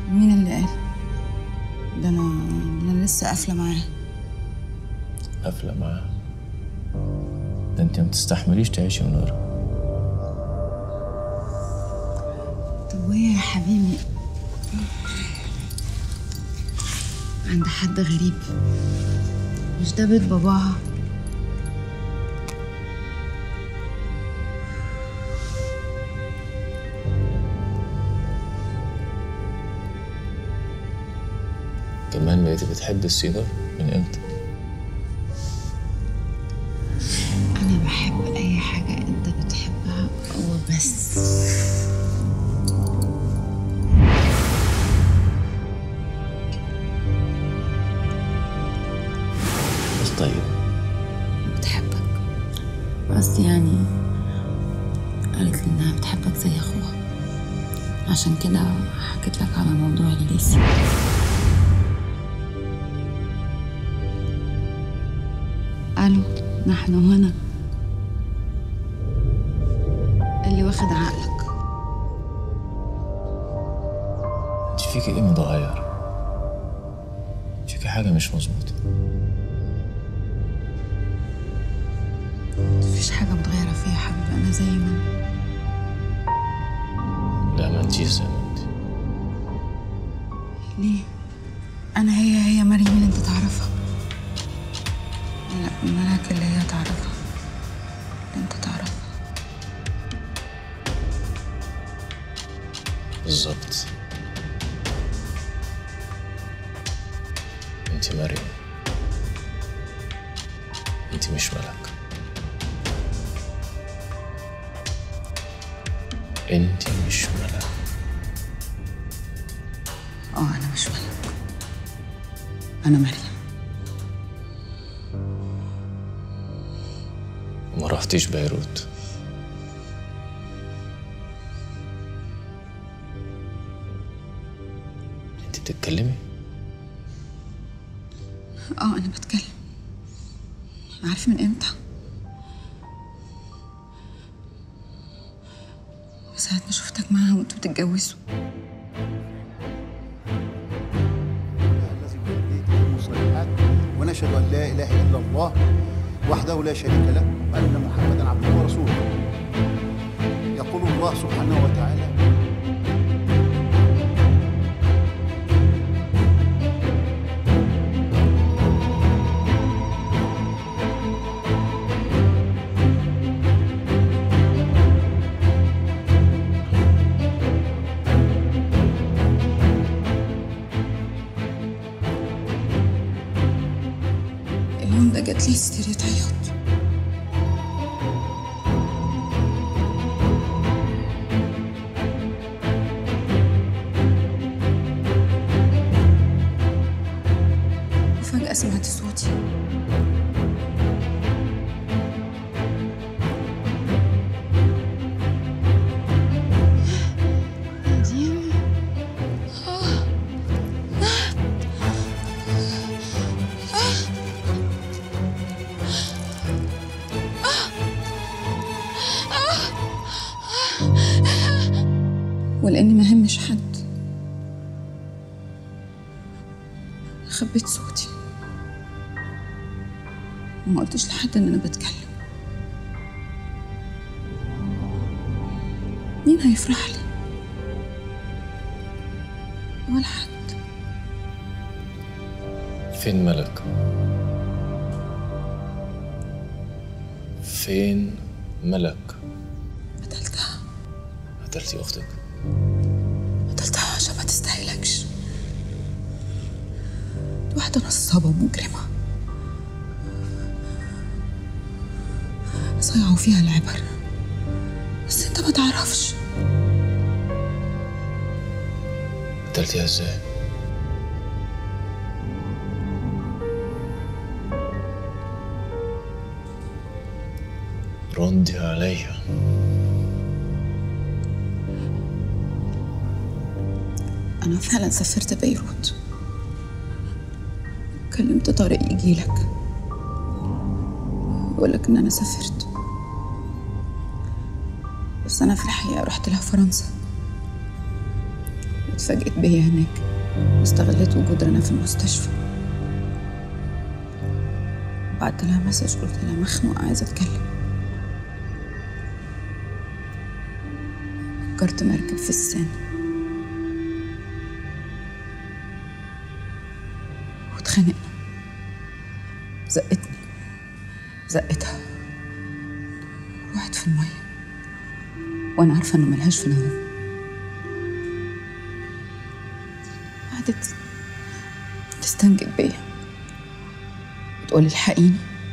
مين اللي قال ده انا ده انا لسه قافله معاه قافلة معاه ده انت ما تستحمليش تعيشي من غيرها طب وهي يا حبيبي عند حد غريب مش ده بيت باباها كمان بقيتي بتحبي السيجار من امتى؟ انا بحب اي حاجه انت بتحبها وبس بس طيب بتحبك قصدي يعني قالت لي انها بتحبك زي اخوها عشان كده حكيت لك على موضوع الليسي الو نحن هنا اللي واخد عقلك انت فيكي ايه متغير؟ فيكي حاجة مش مظبوطة مفيش حاجه متغيره فيا يا حبيبي انا زي ما انا لا ما انتيش زي ما انت ليه انا هي هي مريم اللي انت تعرفها لا ملاك اللي هي تعرفها اللي انت تعرفها بالظبط انت مريم انت مش ملك انت مش ملك اه انا مش ملك انا مريم ما رحتيش بيروت انت بتتكلمي اه انا بتكلم عارف من امتى من ساعة ما شفتك معاها وانتوا بتتجوزوا الذي بيديه المصلحات ونشهد ان لا اله الا الله وحده لا شريك له وان محمدا عبده ورسوله يقول الله سبحانه وتعالى اليوم ده جات لي هستيريا عياط وفجأة سمعت صوتي ديم ولاني ما همش حد خبيت صوتي وما قلتش لحد ان انا بتكلم مين هيفرح لي ولا حد فين ملك فين ملك قتلتها قتلتي اختك قتلتها عشان ما تستاهلكش دي واحدة نصابة ومجرمة صيعوا فيها العبر بس انت ما تعرفش قتلتيها ازاي ردي عليها أنا فعلا سافرت بيروت كلمت طارق يجيلك يقولك إن أنا سافرت بس أنا في الحقيقة رحت لها فرنسا اتفاجئت بيا هناك واستغلت وجود رنا في المستشفى بعت لها مسج قلت لها مخنوقة عايزة أتكلم فكرت مركب في السن واتخانقنا زقتني زقتها وقعت في المية وأنا عارفة إنه ملهاش في العموم قعدت تستنجد بيا وتقول الحقيني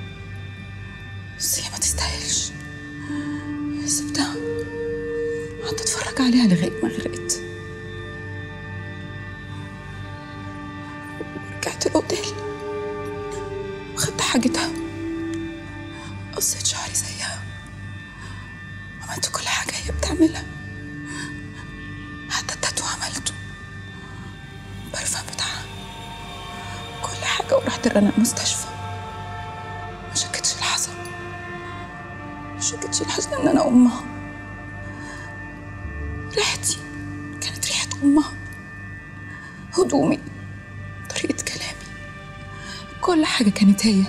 بس هي ما تستاهلش سبتها قعدت اتفرج عليها لغايه ما غرقت رجعت الاوتيل وخدت حاجتها قصيت شعري زيها عملت كل حاجه هي بتعملها حتى التاتو عملته البرفان بتاعها كل حاجه ورحت رنا المستشفى ما شكتش لحظه ما شكتش لحظه ان انا امها ريحتي كانت ريحة أمها هدومي طريقة كلامي كل حاجة كانت هي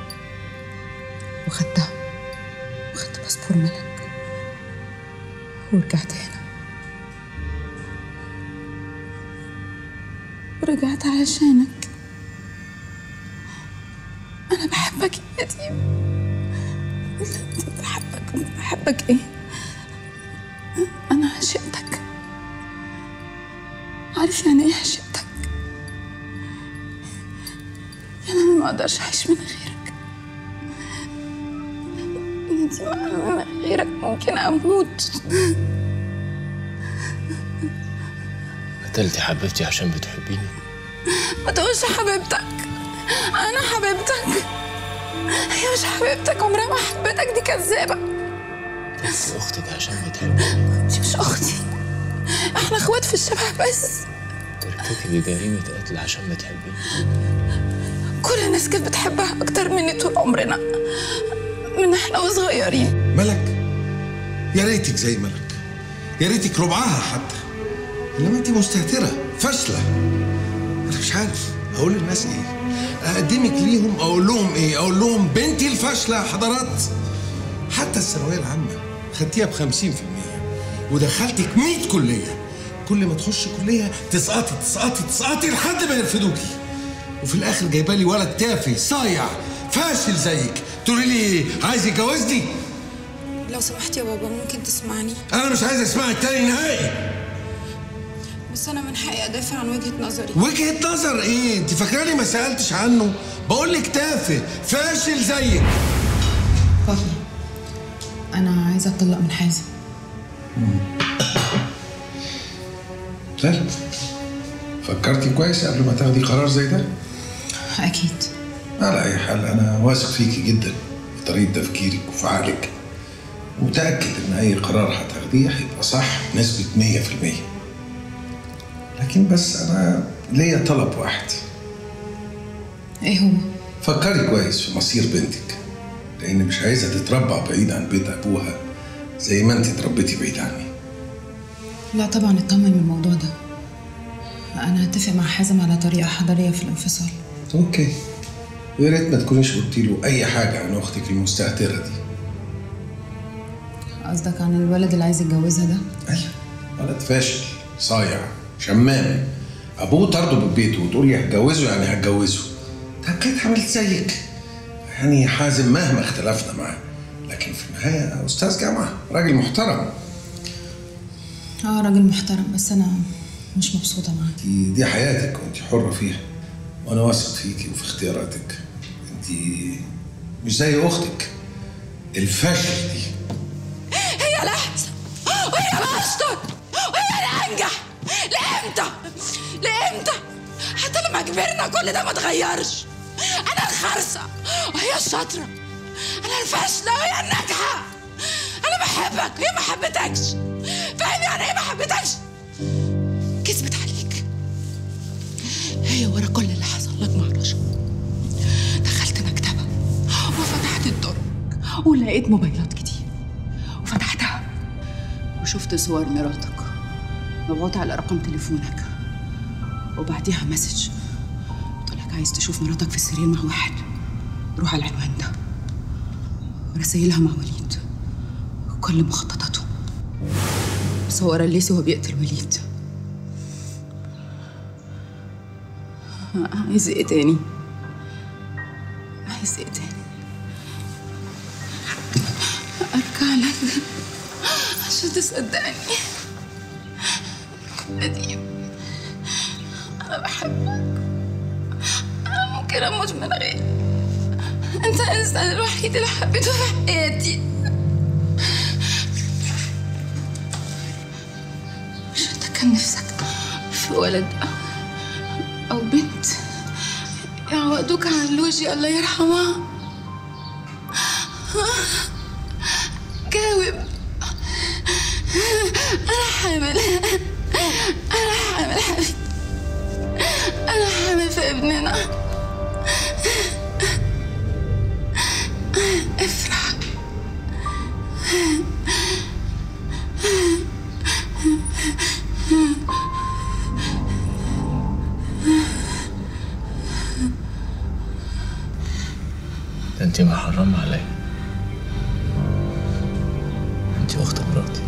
وخدتها وخدت باسبور ملك ورجعت هنا ورجعت علشانك أنا بحبك يا يتيم بحبك بحبك إيه أنا عشقتك عارف يعني إيه عشقتك يعني أنا ما أقدرش أعيش من غيرك أنتي ما- من غيرك ممكن أموت قتلتي حبيبتي عشان بتحبيني ما تقولش حبيبتك أنا حبيبتك هي مش حبيبتك عمرها ما حبيتك دي كذابة قتلتي أختك عشان بتحبيني أنتي مش أختي إحنا إخوات في الشبه بس ترتكبي جريمة قتل عشان بتحبيني كل الناس كانت بتحبها أكتر مني طول عمرنا من إحنا وصغيرين ملك يا ريتك زي ملك يا ريتك ربعها حتى انما انت مستهتره فاشله انا مش عارف اقول للناس ايه اقدمك ليهم اقول لهم ايه اقول لهم بنتي الفاشله يا حضرات حتى الثانويه العامه خدتيها ب 50% ودخلتك 100 كليه كل ما تخش كليه تسقطي تسقطي تسقطي لحد ما يرفدوكي وفي الاخر جايبه لي ولد تافه صايع فاشل زيك تقولي لي عايز يتجوزني لو سمحت يا بابا ممكن تسمعني انا مش عايز اسمعك تاني نهائي بس أنا من حقي أدافع عن وجهة نظري وجهة نظر ايه انت فاكراني ما سألتش عنه بقول لك تافه فاشل زيك بابا أنا عايزة أتطلق من حازم طيب فكرتي كويس قبل ما تاخدي قرار زي ده أكيد على اي حال انا واثق فيكي جدا في طريقه تفكيرك وفي عقلك متاكد ان اي قرار هتاخديه هيبقى صح بنسبه 100% لكن بس انا ليا طلب واحد إيه هو؟ فكري كويس في مصير بنتك لان مش عايزها تتربع بعيد عن بيت ابوها زي ما انت اتربيتي بعيد عني لا طبعا اطمن من الموضوع ده أنا هتفق مع حازم على طريقة حضارية في الانفصال اوكي ويا ريت ما تكونيش قلتي له اي حاجه عن اختك المستهتره دي قصدك عن الولد اللي عايز يتجوزها ده؟ ايوه ولد فاشل صايع شمام ابوه طرده من بيته وتقولي هتجوزه يعني هتجوزه ده كانت عملت زيك يعني حازم مهما اختلفنا معاه لكن في النهايه استاذ جامعه راجل محترم اه راجل محترم بس أنا مش مبسوطة معاه دي, دي حياتك وانت حره فيها وانا واثق فيكي وفي اختياراتك انت مش زي اختك الفاشل دي هي الأحسن وهي الأشطر وهي الأنجح لإمتى؟ لإمتى؟ حتى لما كبرنا كل ده ما اتغيرش أنا الخرسة وهي الشاطرة أنا الفاشلة وهي الناجحة أنا بحبك وهي ما حبتكش فاهم يعني إيه ما حبتكش؟ كذبت عليك هي ورا كل اللي حصل لك مع رشا دخلت مكتبها وفتحت الدرج ولقيت موبايلات كتير وفتحتها وشفت صور مراتك مبعوت على رقم تليفونك وبعديها مسج قلت لك عايز تشوف مراتك في السرير مع واحد روح على العنوان ده ورسايلها مع وليد وكل مخططاته مصورة الليسي وهو بيقتل وليد عايز ايه تاني؟ عايز ايه تاني؟ ارجع لك عشان تصدقني نديم انا بحبك انا ممكن اموت من غيرك انت الانسان الوحيد اللي حبيته في حياتي مش انت كان نفسك في ولد او بنت يعوضوك عن لوجي الله يرحمها جاوب انا حامل انا حامل حبيبي انا حامل في ابننا افرح ده انت محرمة عليا انت اخت مراتي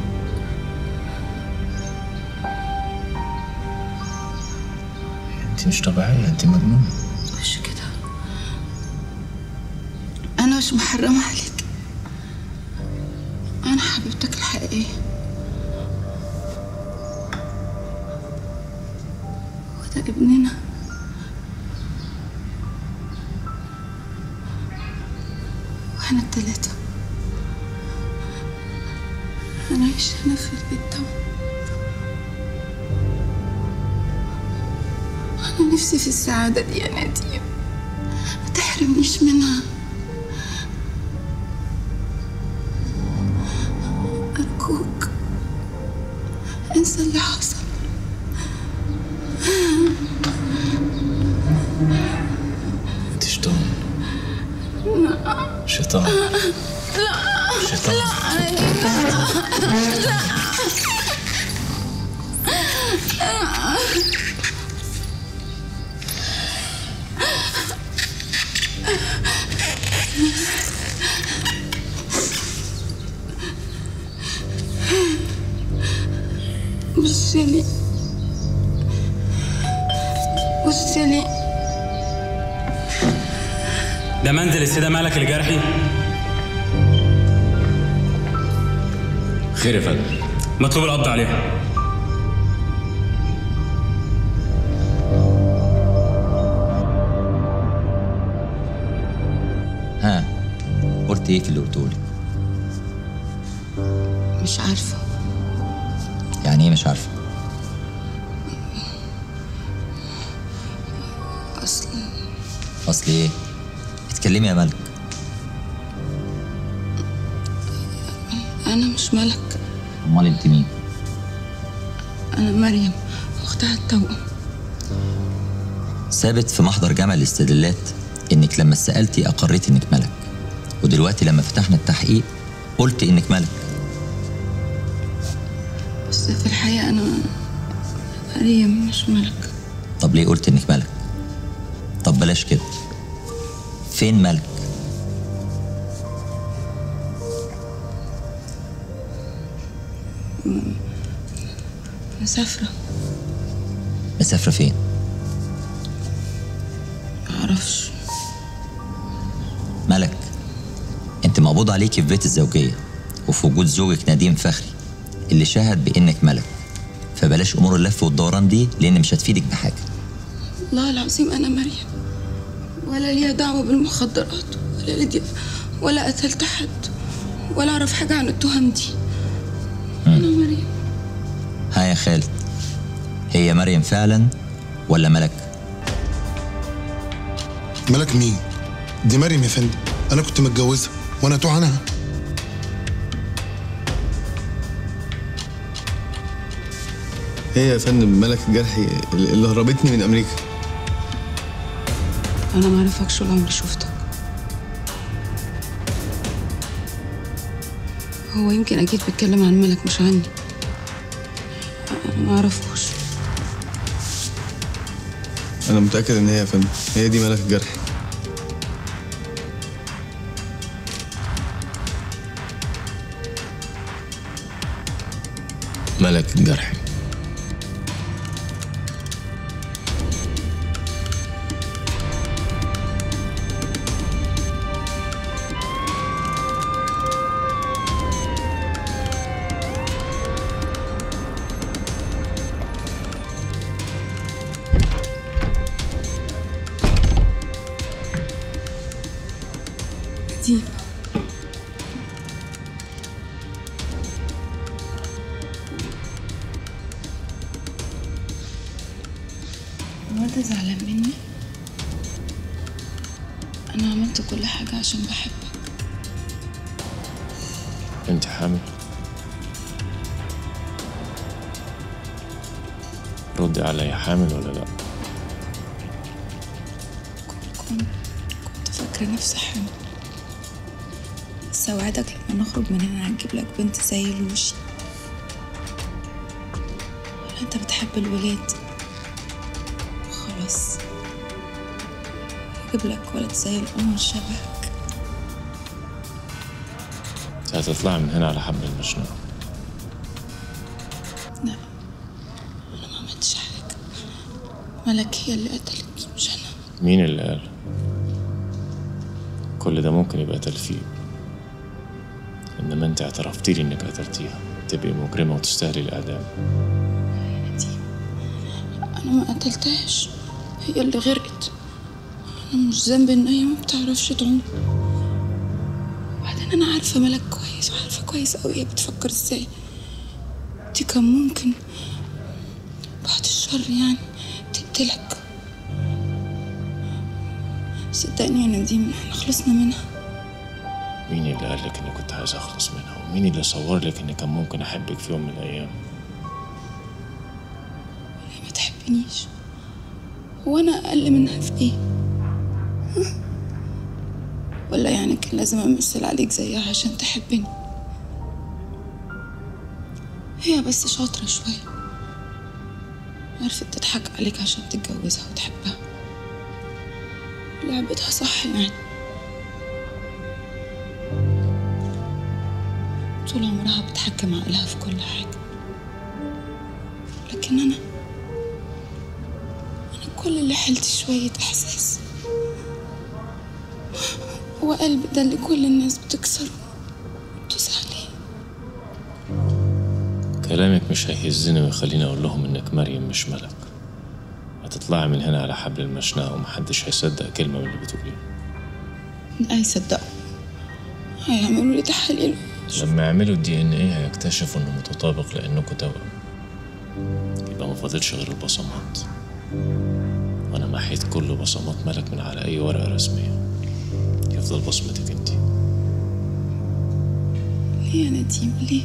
انت مش طبيعية انت مجنونة مش كده انا مش محرمة عليك انا حبيبتك الحقيقية وده ابننا واحنا التلاتة هنعيش هنا في البيت ده أنا نفسي في السعادة دي يا نديم ما تحرمنيش منها أرجوك انسى اللي حصل انت شيطان شيطان شيطان بصي لي بصي لي ده منزل السيدة مالك الجرحي خير يا فندم مطلوب القبض عليها ها قلت ايه في اللي قلتولي مش عارفة يعني ايه مش عارفه أصل اصل ايه اتكلمي يا ملك أنا مش ملك امال انت مين أنا مريم أختها التوأم ثابت في محضر جمع الاستدلالات انك لما سالتي اقريت انك ملك ودلوقتي لما فتحنا التحقيق قلت انك ملك بس في الحقيقة أنا مريم مش ملك طب ليه قلت انك ملك طب بلاش كده فين ملك مسافرة مسافره فين معرفش ملك انت مقبوض عليكي في بيت الزوجيه وفي وجود زوجك نديم فخري اللي شهد بانك ملك فبلاش امور اللف والدوران دي لان مش هتفيدك بحاجه والله العظيم أنا مريم ولا ليا دعوة بالمخدرات ولا لدي ولا قتلت حد ولا أعرف حاجة عن التهم دي أنا مريم ها يا خالد هي مريم فعلا ولا ملك ملك مين؟ دي مريم يا فندم انا كنت متجوزها وانا اتوه عنها هي يا فندم ملك جرحي اللي هربتني من امريكا أنا ما أعرفكش ولا عمري شفتك هو يمكن أكيد بيتكلم عن ملك مش عني ما اعرفوش انا متاكد ان هي يا فندم هي دي ملك الجرحي ملك الجرحي دي هو انت زعلان مني انا عملت كل حاجة عشان بحبك انت حامل ردي عليا حامل ولا لا كنت كنت فاكرة نفسي حامل بس اوعدك لما نخرج من هنا هنجيب لك بنت زي لوشي ولا انت بتحب الولاد خلاص هجيب لك ولد زي القمر شبهك انت هتطلعي من هنا على حبل المشنقة لا انا ما عملتش حاجة ملك هي اللي قتلت مش انا مين اللي قال كل ده ممكن يبقى تلفيق انما انت اعترفتي لي انك قتلتيها تبقي مجرمة وتستاهلي الاعدام انا ما قتلتهاش هي اللي غرقت انا مش ذنبي ان هي ما بتعرفش تعوم وبعدين انا عارفه ملك كويس وعارفه كويس قوي هي بتفكر ازاي دي كان ممكن بعد الشر يعني تقتلك صدقني يا نديم احنا خلصنا منها مين اللي قال لك اني كنت عايز اخلص منها ومين اللي صور لك اني كان ممكن احبك في يوم من الايام هي ما تحبنيش هو انا اقل منها في ايه ها؟ ولا يعني كان لازم امثل عليك زيها عشان تحبني هي بس شاطرة شوية عرفت تضحك عليك عشان تتجوزها وتحبها لعبتها صح يعني طول عمرها بتحكم عقلها في كل حاجة لكن أنا أنا كل اللي حيلتي شوية إحساس وقلبي ده اللي كل الناس بتكسره دوس عليه كلامك مش هيهزني ويخليني اقول لهم انك مريم مش ملك هتطلعي من هنا على حبل المشنقة ومحدش هيصدق كلمة من اللي بتقوليها هيصدقوا هيعملوا لي تحاليل لما يعملوا الدي ان ايه هيكتشفوا انه متطابق لانكم توأم يبقى ما فاضلش غير البصمات وانا محيت كل بصمات ملك من على اي ورقة رسمية يفضل بصمتك انت ليه يا نديم ليه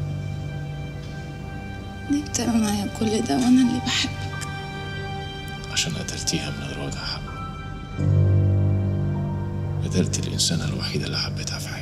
ليه بتعمل معايا كل ده وانا اللي بحبك عشان قتلتيها من غير وجه حق قتلت الإنسانة الوحيدة اللي حبيتها في حياتي